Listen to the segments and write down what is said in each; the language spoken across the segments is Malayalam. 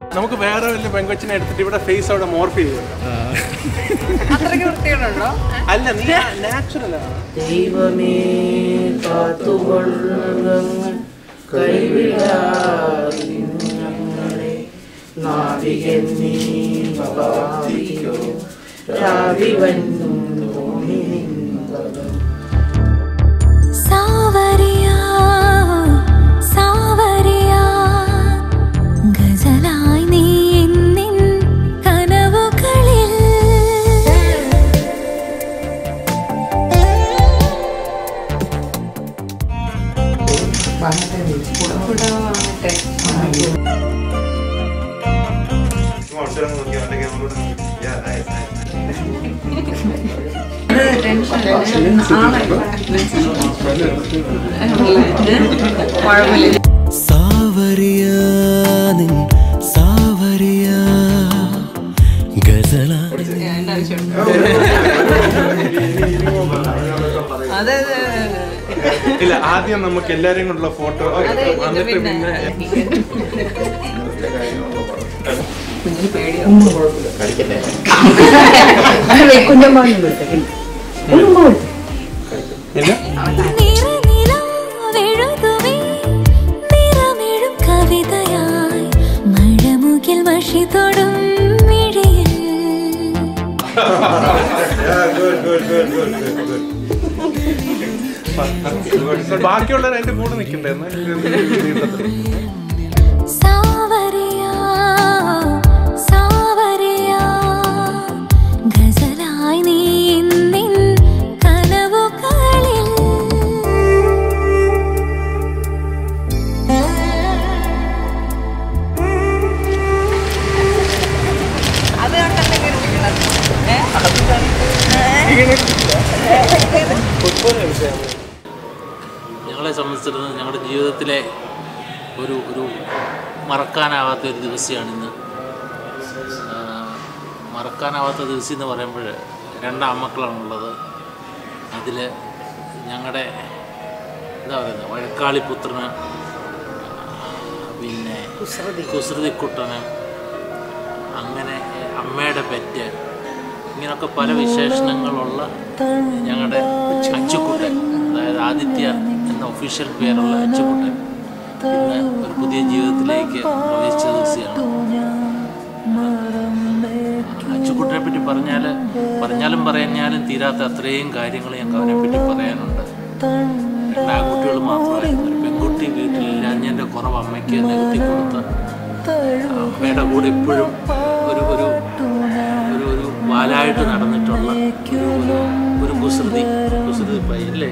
നമുക്ക് വേറെ വലിയ പെങ്കൊച്ചിനെ എടുത്തിട്ട് ഇവിടെ ഫേസ് അവിടെ മോർഫ് ചെയ്തു അത്രയ്ക്ക് വൃത്തികളുണ്ടോ അല്ല നീ നാച്ചുറൽ ആണ് ദൈവമേ കാത്തുകൊള്ളുക കൈവിടാതിങ്ങളെ നാവികൻ നീ ഭാവിയോ രാവിവന്നും ഭൂമി നിന്നതും സാവരിയാ സാവരിയാ ഗസലായി നീ എന്നിൻ കനവുകളിൽ സാവരിയാനിൻ സാവരിയ ഗസല അതെ അതെ ഇല്ല ആദ്യം നമുക്ക് എല്ലാരെയും കൊണ്ടുള്ള ഫോട്ടോ അതെ വന്നിട്ട് പിന്നെ ഇല്ല നിറനിലാവെഴുതുവേ നിറമെഴും കവിതയായി മഴമുകിൽ മഷി തൊടും മിഴിയിൽ ബാക്കിയുള്ളവർ അതിന്റെ കൂടെ നിൽക്കണ്ടേ എന്നാ സാവരിയാ സാവരിയാ ഗസലായി നീ നിൻ കനവുകളിൽ അത് കണ്ടല്ലേ കേൾപ്പിക്കുന്നത് ഞങ്ങളെ സംബന്ധിച്ചിടത്തോളം ഞങ്ങളുടെ ജീവിതത്തിലെ ഒരു ഒരു മറക്കാനാവാത്ത ഒരു ദിവസമാണിന്ന് ആ, മറക്കാനാവാത്ത ദിവസം എന്ന് പറയുമ്പോൾ രണ്ടാമക്കളാണുള്ളത് അതിൽ ഞങ്ങളുടെ എന്താ പറയുന്നത് വഴക്കാളിപുത്രന് പിന്നെ കുസൃതിക്കുട്ടന് അങ്ങനെ അമ്മയുടെ പെറ്റ് ഇങ്ങനെയൊക്കെ പല വിശേഷണങ്ങളുള്ള ഞങ്ങളുടെ അച്ചുക്കുട്ടൻ അതായത് ആദിത്യ എന്ന ഒഫീഷ്യൽ പേരുള്ള അച്ചുക്കുട്ടൻ ഇന്ന് ഒരു പുതിയ ജീവിതത്തിലേക്ക് പ്രവേശിച്ച ദിവസമാണ് അച്ചുക്കുട്ടനെ പറ്റി പറഞ്ഞാൽ പറഞ്ഞാലും പറഞ്ഞാലും തീരാത്ത അത്രയും കാര്യങ്ങൾ ഞങ്ങൾക്ക് അവനെ പറ്റി പറയാനുണ്ട് രണ്ട് ആൺകുട്ടികൾ മാത്രമായിരുന്നു ഒരു പെൺകുട്ടി വീട്ടിലില്ലാഞ്ഞതിൻ്റെ കുറവ് അമ്മയ്ക്ക് നികത്തി കൊടുത്ത് അമ്മയുടെ കൂടെ ഇപ്പോഴും ഒരു ഒരു ഒരു ഒരു വാലായിട്ട് നടന്നിട്ടുള്ള ഒരു ഒരു- ഒരു കുസൃതി കുസൃതി പയ്യല്ലേ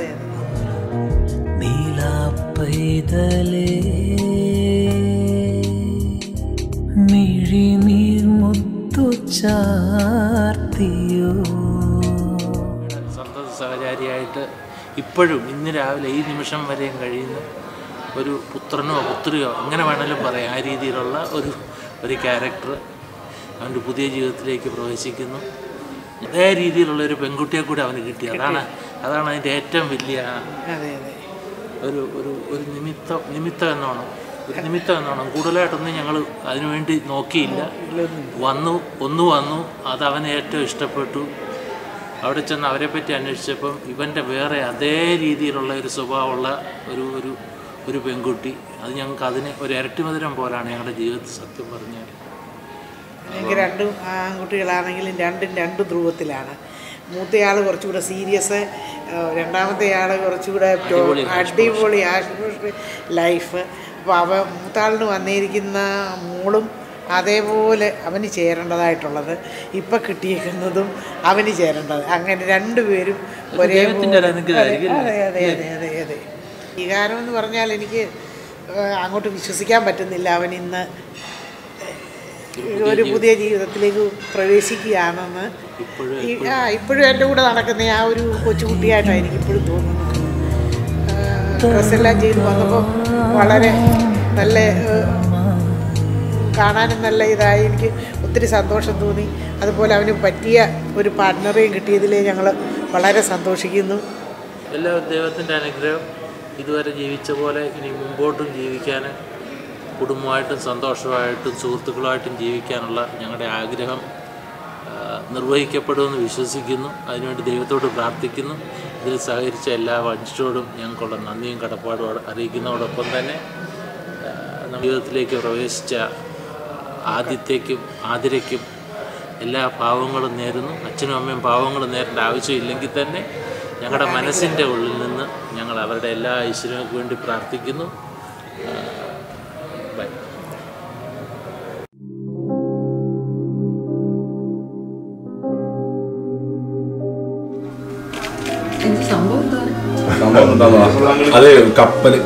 നീലാപ്പൈതലേ മിഴിനീർ മുത്തു ചാർത്തിയോ സ്വന്തം സഹചാരിയായിട്ട് ഇപ്പോഴും ഇന്ന് രാവിലെ ഈ നിമിഷം വരെയും കഴിയുന്ന ഒരു പുത്രനോ പുത്രിയോ എങ്ങനെ വേണമെങ്കിലും പറയാം ആ രീതിയിലുള്ള ഒരു ഒരു ക്യാരക്ടർ അവൻ്റെ പുതിയ ജീവിതത്തിലേക്ക് പ്രവേശിക്കുന്നു അതേ രീതിയിലുള്ള ഒരു പെൺകുട്ടിയെ കൂടി അവന് കിട്ടി അതാണ് അതാണ് അതിൻ്റെ ഏറ്റവും വലിയ അതെ അതെ ഒരു ഒരു ഒരു നിമിത്തം നിമിത്തം എന്നോണം ഒരു നിമിത്തം എന്നോണം കൂടുതലായിട്ടൊന്നും ഞങ്ങൾ അതിനുവേണ്ടി നോക്കിയില്ല വന്നു ഒന്ന് വന്നു അത് അവന് ഏറ്റവും ഇഷ്ടപ്പെട്ടു അവിടെ ചെന്ന് അവരെ പറ്റി അന്വേഷിച്ചപ്പം ഇവൻ്റെ വേറെ അതേ രീതിയിലുള്ള ഒരു സ്വഭാവമുള്ള ഒരു ഒരു ഒരു പെൺകുട്ടി അത് ഞങ്ങൾക്ക് അതിന് ഒരു ഇരട്ടി മധുരം പോലാണ് ഞങ്ങളുടെ ജീവിതത്തിൽ സത്യം പറഞ്ഞാൽ എനിക്ക് രണ്ടും ആൺകുട്ടികളാണെങ്കിലും രണ്ടും രണ്ട് ധ്രുവത്തിലാണ് മൂത്തയാൾ കുറച്ചുകൂടെ സീരിയസ് രണ്ടാമത്തെ ആൾ കുറച്ചുകൂടെ അടിപൊളി അടിപൊളി ആശുപത്രി ലൈഫ് അപ്പോൾ അവ മൂത്താളിന് വന്നിരിക്കുന്ന മോളും അതേപോലെ അവന് ചേരേണ്ടതായിട്ടുള്ളത് ഇപ്പം കിട്ടിയിരിക്കുന്നതും അവന് ചേരേണ്ടത് അങ്ങനെ രണ്ടുപേരും ഒരേ ദൈവത്തിൻ്റെ ഒരു അനുഗ്രഹമായിരിക്കും അതെ അതെ അതെ അതെ അതെ വികാരം എന്ന് പറഞ്ഞാൽ എനിക്ക് ഏഹ്, അങ്ങോട്ട് വിശ്വസിക്കാൻ പറ്റുന്നില്ല അവൻ ഇന്ന് ഒരു പുതിയ ജീവിതത്തിലേക്ക് പ്രവേശിക്കുകയാണെന്ന് ഇപ്പോഴും ഈ- ആ ഇപ്പോഴും എൻ്റെ കൂടെ നടക്കുന്ന ആ ഒരു കൊച്ചുകുട്ടിയായിട്ടാണ് എനിക്ക് ഇപ്പോഴും തോന്നുന്നത് ഡ്രസ്സെല്ലാം ചെയ്ത് വന്നപ്പോൾ വളരെ നല്ല ഏഹ്, കാണാനും നല്ല ഇതായി എനിക്ക് ഒത്തിരി സന്തോഷം തോന്നി അതുപോലെ അവന് പറ്റിയ ഒരു പാർട്ട്ണറെയും കിട്ടിയതിൽ ഞങ്ങൾ വളരെ സന്തോഷിക്കുന്നു എല്ലാവരും ദൈവത്തിൻ്റെ അനുഗ്രഹം ഇതുവരെ ജീവിച്ച പോലെ ഇനി മുമ്പോട്ടും ജീവിക്കാൻ കുടുംബമായിട്ടും സന്തോഷമായിട്ടും സുഹൃത്തുക്കളുമായിട്ടും ജീവിക്കാനുള്ള ഞങ്ങളുടെ ആഗ്രഹം ആ, നിർവഹിക്കപ്പെടുമെന്ന് വിശ്വസിക്കുന്നു അതിനുവേണ്ടി ദൈവത്തോട് പ്രാർത്ഥിക്കുന്നു ഇതിൽ സഹകരിച്ച എല്ലാ മനുഷ്യരോടും ഞങ്ങൾക്കുള്ള നന്ദിയും കടപ്പാടും അറിയിക്കുന്നതോടൊപ്പം തന്നെ ആ, നമ്മുടെ ജീവിതത്തിലേക്ക് പ്രവേശിച്ച ആദിത്യയ്ക്കും ആതിരയ്ക്കും എല്ലാ പാവങ്ങളും നേരുന്നു അച്ഛനും അമ്മയും പാവങ്ങളും നേരേണ്ട ആവശ്യമില്ലെങ്കിൽ തന്നെ ഞങ്ങളുടെ മനസ്സിൻ്റെ ഉള്ളിൽ നിന്ന് ഞങ്ങൾ അവരുടെ എല്ലാ ഐശ്വര്യങ്ങൾക്ക് വേണ്ടി പ്രാർത്ഥിക്കുന്നു ആ, ബൈ എന്ത് സംഭവം എന്താ സംഭവം എന്താണെന്നോ? അതെ കപ്പല്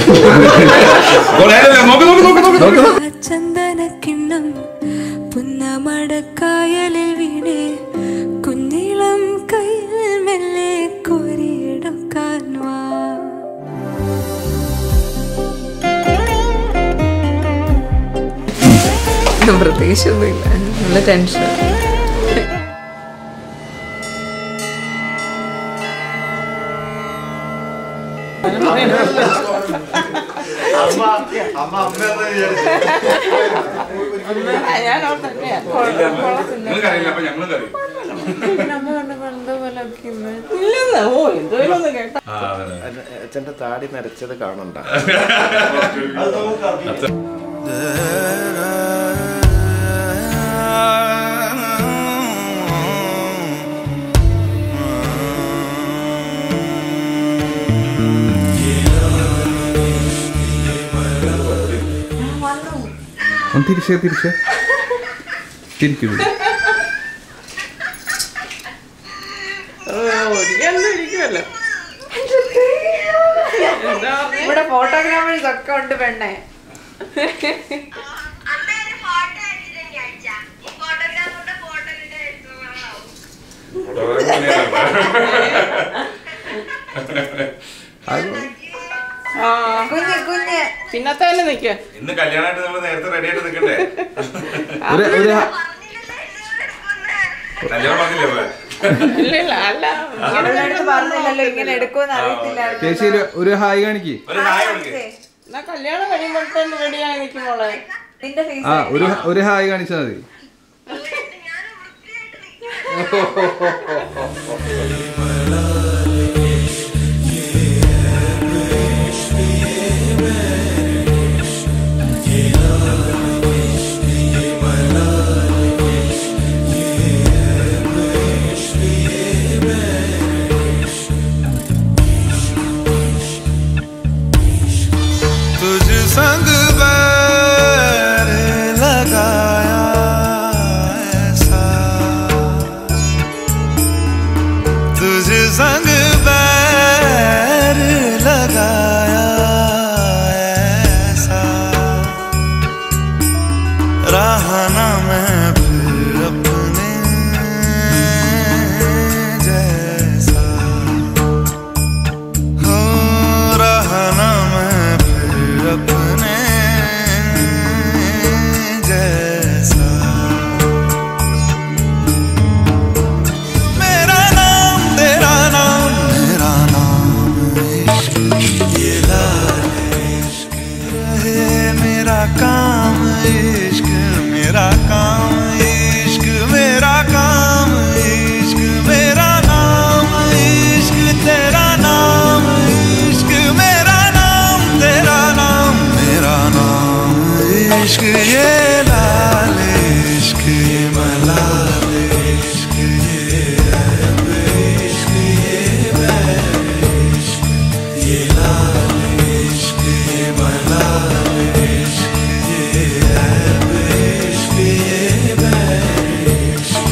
നോക്ക് നോക്ക് നോക്ക് നോക്ക് നോക്ക് ചന്ദനക്കിണ്ണം പുന്നമടക്കായലിൽ വീണേ കുഞ്ഞിളം കയ്യിൽ മെല്ലെ കോരിയെടുക്കാൻ വാ പ്രത്യേകിച്ചൊന്നുമില്ല നല്ല ടെൻഷൻ ഞാൻ അവിടെ തന്നെയാ നിങ്ങൾക്കറിയില്ല അപ്പൊ ഞങ്ങളും കറിയും ഇല്ലെന്ന് ഓ എന്തോലും ഒന്ന് കേട്ടോ ആ, അതെ. അച്ഛന്റെ താടി നരച്ചത് കാണണ്ട ഒന്ന് തിരിച്ചേ തിരിച്ചേ തിരിക്കൂ ഒരിക്കലും ഇരിക്കുമല്ലോ ഇവിടെ ഫോട്ടോഗ്രാഫേഴ്സ് ഒക്കെ ഉണ്ട് പെണ്ണെ കുഞ്ഞ് കുഞ്ഞ് പിന്നത്തെ തന്നെ നിൽക്കുക ഇന്ന് കല്യാണമായിട്ട് നമ്മൾ നേരത്തെ റെഡി ആയിട്ട് നിൽക്കണ്ടേ ഒരു ഒരു ഹ- കല്യാണം പറഞ്ഞില്ലേ അപ്പൊ ഇല്ല ഇല്ല അല്ല അവളുടെ അടുത്ത് പറഞ്ഞില്ലല്ലോ ഇങ്ങനെ എടുക്കുമെന്ന് അറിയത്തില്ലായിരുന്നു ചേച്ചി ഒരു ഒരു ഹായ് കാണിക്ക് ഒരു ഹായ് കൊടുക്ക് എന്നാ കല്യാണം കഴിയുമ്പോഴത്തേന് റെഡിയായി നിൽക്കുമ്പോളെ നിന്റെ ഫേസ് ആ ഒരു ഒരു ഹായ് കാണിച്ചാൽ മതി तुझ संग बैर लगाया ऐसा तुझ संग बैर लगाया ऐसा रहा ना मैं फिर अपने जैसा हो रहा ना मैं फिर अपने जैसा मेरा नाम तेरा नाम मेरा नाम इश्क ये लाल इश्क रहे मेरा काम इश्क मेरा काम इश्क मेरा काम इश्क मेरा नाम इश्क तेरा नाम इश्क मेरा नाम तेरा नाम मेरा नाम इश्क ये लाल इश्क ये मलाल इश्क ये ऐब इश्क ये बैर इश्क ये लाल इश्क ये मलाल इश्क ये ऐब इश्क ये बैर इश्क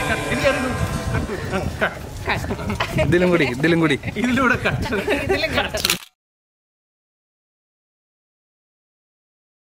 ഇതിലും കൂടി ഇതിലും കൂടി ഇതിലൂടെ കട്ട് ഇതിലും കണ്ടു